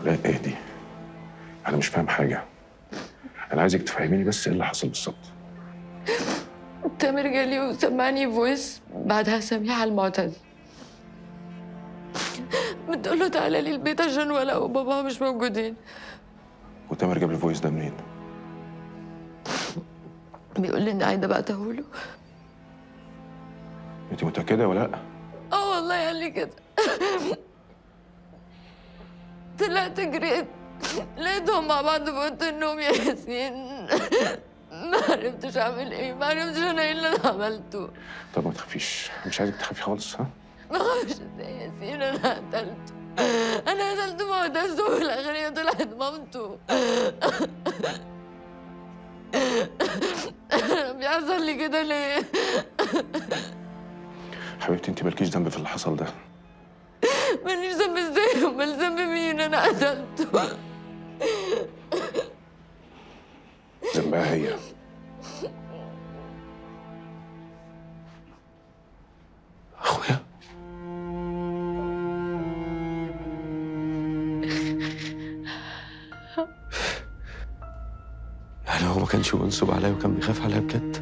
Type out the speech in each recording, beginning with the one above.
لا اهدي انا مش فاهم حاجه انا عايزك تفهميني بس ايه اللي حصل بالظبط تامر جالي وسمعني فويس بعدها سميحة المعتز بتقول له تعالى لي البيت عشان ولا وبابا مش موجودين وتامر جاب الفويس ده منين بيقول لي ان عايده بعته له انت متاكده ولا لا اه والله قال لي كده طلعت جريت لقيتهم مع بعض في اوضه النوم يا ياسين ما عرفتش اعمل ايه ما عرفتش انا ايه اللي انا عملته طب ما تخافيش مش عايزك تخافي خالص ها ما خافش ازاي يا ياسين انا قتلته انا قتلته ما ودسته وفي الاخر هي طلعت مامته بيحصل لي كده ليه حبيبتي انت مالكيش ذنب في اللي حصل ده ماليش ذنب ازاي امال ذنب مين انا قتلته ذنبها هي اخويا يعني هو ما كانش منصب عليا وكان بيخاف عليا بجد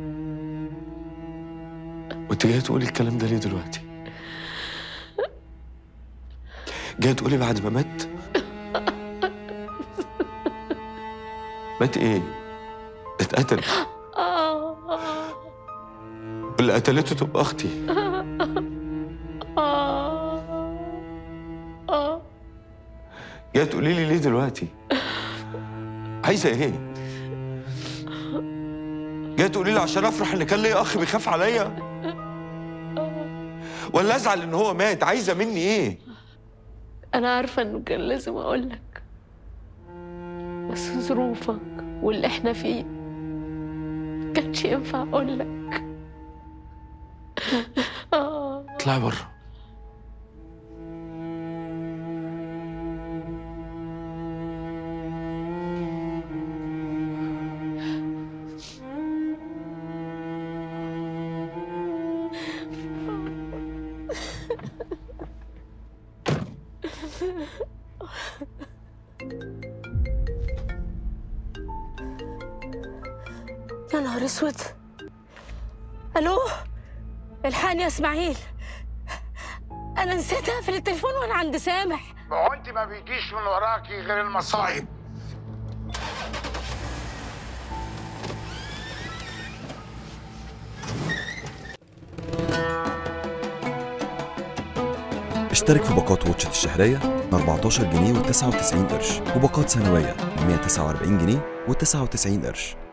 وانت جاي تقولي الكلام ده ليه دلوقتي جاي تقولي بعد ما مات مات ايه اتقتل آه واللي قتلته تبقى اختي آه آه جاي تقولي لي ليه دلوقتي عايزه ايه جاي تقولي لي عشان افرح ان كان ليا اخ بيخاف عليا ولا ازعل ان هو مات عايزه مني ايه أنا عارفة إنه كان لازم أقولك بس ظروفك واللي إحنا فيه كانش ينفع أقولك آه اطلعي بره يا نهار اسود الو الحقني يا اسماعيل انا نسيت اقفل التليفون وانا عند سامح ما هو انت ما بيجيش من وراكي غير المصايب اشترك في باقات واتشت الشهرية ب 14 جنيه و99 قرش وباقات سنوية ب 149 جنيه و99 قرش